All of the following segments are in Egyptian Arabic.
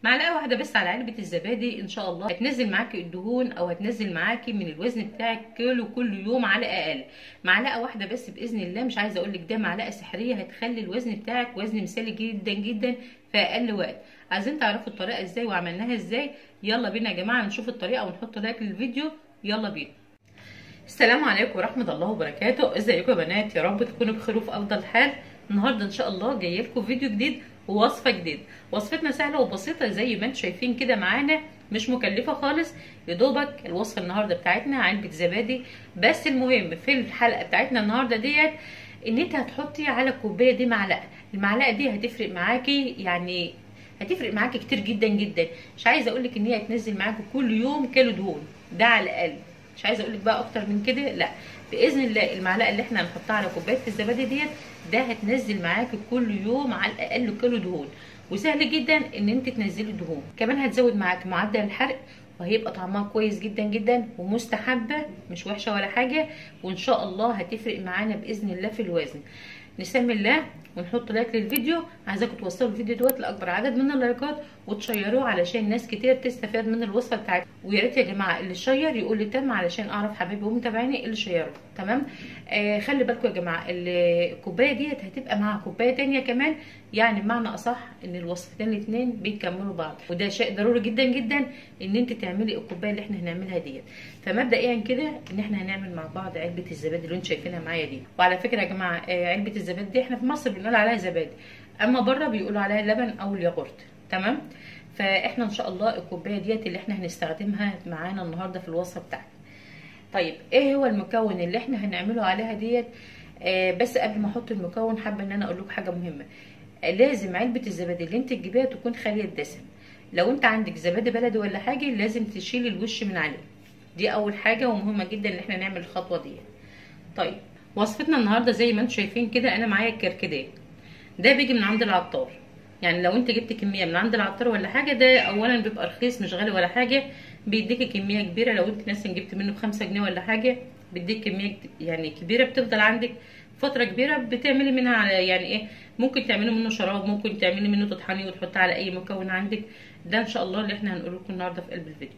معلقه واحده بس على علبه الزبادي ان شاء الله هتنزل معاكي الدهون او هتنزل معاكي من الوزن بتاعك كيلو كل يوم على الاقل معلقه واحده بس باذن الله مش عايزه اقول لك ده معلقه سحريه هتخلي الوزن بتاعك وزن مثالي جدا جدا في اقل وقت عايزين تعرفوا الطريقه ازاي وعملناها ازاي يلا بينا يا جماعه نشوف الطريقه ونحط لايك للفيديو يلا بينا السلام عليكم ورحمه الله وبركاته ازيكم يا بنات يا رب تكونوا بخير وفي افضل حال النهارده ان شاء الله جايه لكم فيديو جديد ووصفه جديد وصفتنا سهله وبسيطه زي ما انتم شايفين كده معانا مش مكلفه خالص يا دوبك الوصفه النهارده بتاعتنا علبه زبادي بس المهم في الحلقه بتاعتنا النهارده ديت ان انت هتحطي على الكوبايه دي معلقه المعلقه دي هتفرق معاكي يعني هتفرق معاكي كتير جدا جدا مش عايزه اقول لك ان هي هتنزل معاكي كل يوم كيلو دهون ده على الاقل مش عايزه اقول لك بقى اكتر من كده لا باذن الله المعلقه اللي احنا هنحطها على كوبايه الزبادي ديت ده هتنزل معاكي كل يوم على الاقل كيلو دهون وسهل جدا ان انت تنزلي الدهون كمان هتزود معاكي معدل الحرق وهيبقى طعمها كويس جدا جدا ومستحبه مش وحشه ولا حاجه وان شاء الله هتفرق معانا باذن الله في الوزن نسمي الله ونحط لايك للفيديو عايزاكم توصلوا الفيديو دوت لاكبر عدد من اللايكات وتشيروه علشان ناس كتير تستفاد من الوصفه بتاعتي ويا ريت يا جماعه اللي شير يقول لي تم علشان اعرف حبايبي ومتابعيني اللي شيروا تمام آه خلي بالكم يا جماعه الكوبايه ديت هتبقى مع كوبايه تانية كمان يعني بمعنى اصح ان الوصفتين الاثنين بيكملوا بعض وده شيء ضروري جدا جدا ان انت تعملي الكوبايه اللي احنا هنعملها ديت فمبدئيا كده ان احنا هنعمل مع بعض علبه الزبادي اللي انتم شايفينها معايا دي وعلى فكره يا جماعه آه علبه الزبادي دي احنا في مصر بنقول عليها زبادي اما بره بيقولوا عليها لبن او الياغورت تمام فاحنا ان شاء الله الكوبايه ديت اللي احنا هنستخدمها معانا النهارده في الوصفه بتاعتنا طيب ايه هو المكون اللي احنا هنعمله عليها ديت آه بس قبل ما احط المكون حابه ان انا اقول لكم حاجه مهمه آه لازم علبه الزبادي اللي انت تجيبيها تكون خاليه الدسم لو انت عندك زبادي بلدي ولا حاجه لازم تشيلي الوش من عليه دي اول حاجه ومهمه جدا ان احنا نعمل الخطوه دي طيب وصفتنا النهارده زي ما انتم شايفين كده انا معايا الكركديه ده بيجي من عند العطار يعني لو انت جبت كميه من عند العطار ولا حاجه ده اولا بيبقى رخيص مش غالي ولا حاجه بيديكي كميه كبيره لو انت مثلا جبت منه بخمسة جنيه ولا حاجه بيديك كميه يعني كبيره بتفضل عندك فتره كبيره بتعملي منها على يعني ايه ممكن تعملي منه شراب ممكن تعملي منه تطحنيه وتحطيه على اي مكون عندك ده ان شاء الله اللي احنا هنقول لكم النهارده في قلب الفيديو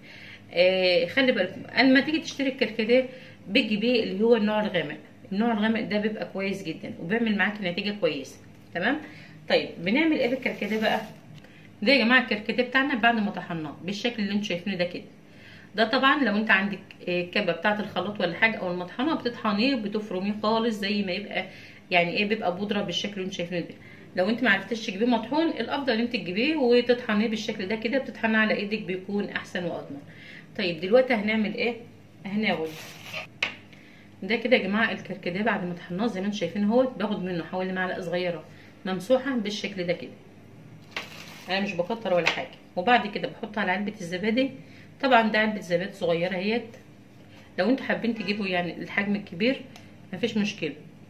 آه خلي بالكم اما تيجي تشتري الكركديه بتجيبيه اللي هو النوع الغامق النوع الغامق ده بيبقى كويس جدا وبيعمل معاكي نتيجه كويسه تمام طيب بنعمل ايه بالكركديه بقى ده يا جماعه الكركديه بتاعنا بعد ما طحناه بالشكل اللي انتم شايفينه ده كده ده طبعا لو انت عندك الكبه بتاعه الخلاط ولا حاجه او المطحنه بتطحنيه بتفرميه خالص زي ما يبقى يعني ايه بيبقى بودره بالشكل اللي انتم شايفينه ده لو انت ما عرفتيش تجيبيه مطحون الافضل ان انت تجيبيه وتطحنيه بالشكل ده كده بتطحنيه على ايدك بيكون احسن واضمن طيب دلوقتي هنعمل ايه هناول ده كده يا جماعه الكركديه بعد ما طحناه زي ما انتم شايفين اهو باخد منه حوالي معلقه صغيره ممسوحه بالشكل ده كده انا مش بكتر ولا حاجه وبعد كده بحط على علبه الزبادي طبعا ده علبه زبادي صغيره اهيت لو انتوا حابين تجيبوا يعني الحجم الكبير مفيش مشكله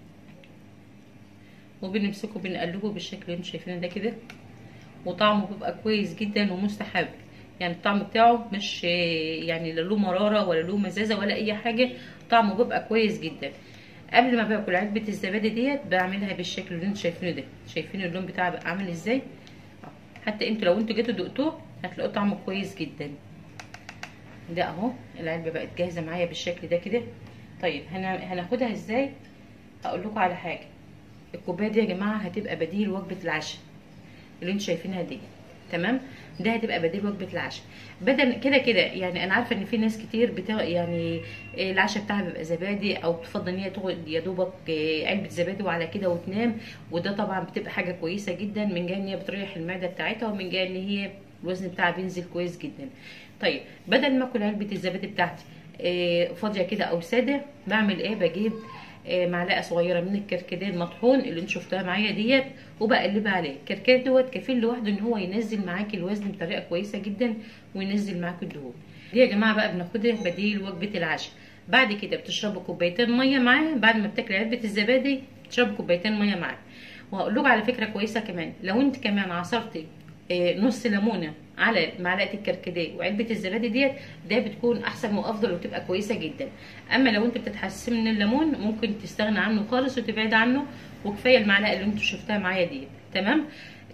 وبنمسكه بنقلبه بالشكل اللي انتوا شايفينه ده كده وطعمه بيبقى كويس جدا ومستحب يعني الطعم بتاعه مش يعني لا له مراره ولا له مزازه ولا اي حاجه طعمه بيبقى كويس جدا قبل ما باكل علبه الزبادي ديت بعملها بالشكل اللي انتوا شايفينه ده شايفين اللون بتاعها بقى عامل ازاي حتى انتوا لو انتوا جيتوا دقتوه هتلاقوا طعمه كويس جدا ده اهو العلبه بقت جاهزه معايا بالشكل ده كده طيب هناخدها ازاي هقول لكم على حاجه الكوبايه دي يا جماعه هتبقى بديل وجبه العشاء اللي انتوا شايفينها دي تمام ده هتبقى بديل وجبه العشاء بدل كده كده يعني انا عارفه ان في ناس كتير بتا يعني العشاء بتاعها بيبقى زبادي او بتفضل ان هي تاخد يا دوبك علبه زبادي وعلى كده وتنام وده طبعا بتبقى حاجه كويسه جدا من جهه ان هي بتريح المعده بتاعتها ومن جهه ان هي الوزن بتاعها بينزل كويس جدا طيب بدل ما اكل علبه الزبادي بتاعتي فاضيه كده او ساده بعمل ايه بجيب معلقه صغيره من الكركديه المطحون اللي انتوا شفتوها معايا ديت وبقلبها عليه الكركديه دوت كفيل لوحده ان هو ينزل معاكي الوزن بطريقه كويسه جدا وينزل معاكي الدهون دي يا جماعه بقى بناخدها بديل وجبه العشاء بعد كده بتشربوا كوبايتين ميه معاها بعد ما بتاكلي علبه الزبادي تشربوا كوبايتين ميه معاها وهقول لكم على فكره كويسه كمان لو انت كمان عصرتي نص ليمونه على معلقه الكركديه وعلبه الزبادي ديت ده بتكون احسن وافضل وتبقى كويسه جدا اما لو انت بتتحسسي من الليمون ممكن تستغنى عنه خالص وتبعد عنه وكفايه المعلقه اللي انتوا شفتها معايا ديت تمام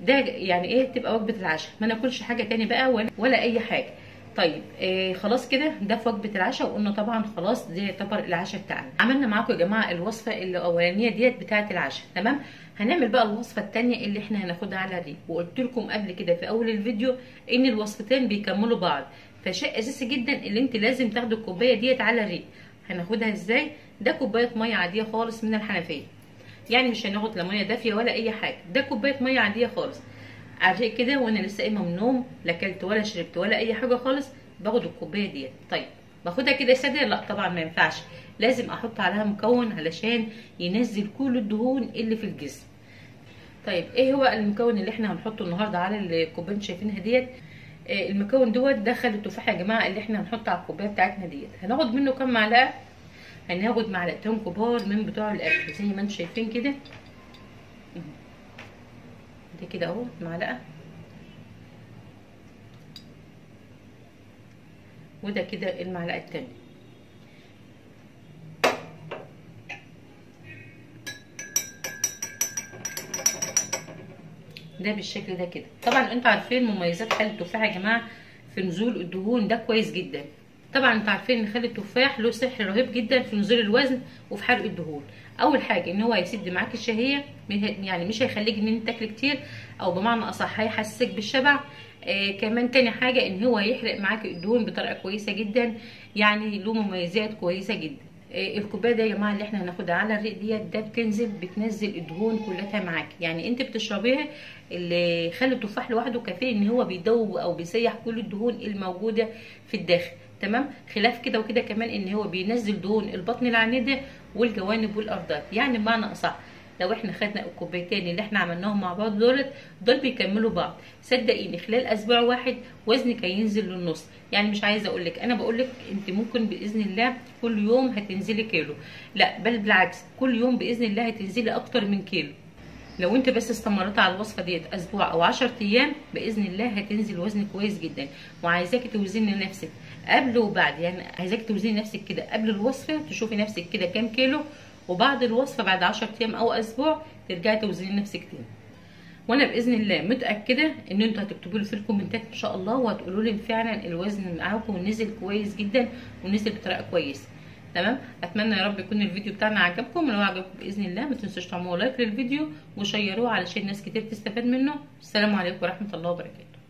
ده يعني ايه تبقى وجبه العشاء ما ناكلش حاجه تاني بقى ولا, ولا اي حاجه طيب آه خلاص كده ده في وجبه العشاء وقلنا طبعا خلاص دي يعتبر العشاء بتاعنا عملنا معاكم يا جماعه الوصفه الاولانيه ديت بتاعه العشاء تمام هنعمل بقى الوصفه الثانيه اللي احنا هناخدها على دي وقلت لكم قبل كده في اول الفيديو ان الوصفتين بيكملوا بعض فشيء اساسي جدا اللي انت لازم تاخدي الكوبايه ديت على الريق هناخدها ازاي ده كوبايه ميه عاديه خالص من الحنفيه يعني مش هناخد لا ميه دافيه ولا اي حاجه ده كوبايه ميه عاديه خالص على الريق كده وانا لسه قايمه من النوم لا اكلت ولا شربت ولا اي حاجه خالص باخد الكوبايه ديت طيب باخدها كده ساده لا طبعا ما ينفعش لازم احط عليها مكون علشان ينزل كل الدهون اللي في الجسم طيب ايه هو المكون اللي احنا هنحطه النهارده على الكوبايه اللي شايفينها ديت آه المكون دوت دخل التفاح يا جماعه اللي احنا هنحطه على الكوبايه بتاعتنا ديت هناخد منه كام معلقه هناخد معلقتين كبار من بتوع الاكل زي ما انتم شايفين كده دي كده اهو معلقه وده كده المعلقه التانية ده بالشكل ده كده طبعا انتوا عارفين مميزات خل التفاح يا جماعه في نزول الدهون ده كويس جدا طبعا انتوا عارفين ان خل التفاح له سحر رهيب جدا في نزول الوزن وفي حرق الدهون اول حاجه ان هو هيسد معاك الشهيه يعني مش هيخليك ان انت تاكل كتير او بمعنى اصح هيحسسك بالشبع آه كمان تاني حاجه ان هو هيحرق معاك الدهون بطريقه كويسه جدا يعني له مميزات كويسه جدا آه الكوبايه دي يا جماعه اللي احنا هناخدها على الريق ديت ده بتنزل بتنزل الدهون كلها معاك يعني انت بتشربيها اللي خلي التفاح لوحده كفايه ان هو بيدوب او بيسيح كل الدهون الموجوده في الداخل تمام خلاف كده وكده كمان ان هو بينزل دهون البطن العنيده والجوانب والارداف يعني بمعنى اصح لو احنا خدنا الكوبايتين اللي احنا عملناهم مع بعض دولت دول بيكملوا بعض صدقيني خلال اسبوع واحد وزنك هينزل للنص يعني مش عايزه اقول لك انا بقول لك انت ممكن باذن الله كل يوم هتنزلي كيلو لا بل بالعكس كل يوم باذن الله هتنزلي اكتر من كيلو لو انت بس استمرت على الوصفه ديت اسبوع او 10 ايام باذن الله هتنزل وزن كويس جدا وعايزاكي توزني نفسك قبل وبعد يعني عايزاكي توزني نفسك كده قبل الوصفه تشوفي نفسك كده كام كيلو وبعد الوصفه بعد 10 ايام او اسبوع ترجعي توزني نفسك تاني وانا باذن الله متاكده ان انتوا هتكتبوا لي في الكومنتات ان شاء الله وهتقولوا لي فعلا الوزن معاكم نزل كويس جدا ونزل بطريقه كويسه تمام اتمنى يا رب يكون الفيديو بتاعنا عجبكم لو عجبكم باذن الله ما تنسوش تعملوا لايك للفيديو وشيروه علشان ناس كتير تستفاد منه السلام عليكم ورحمه الله وبركاته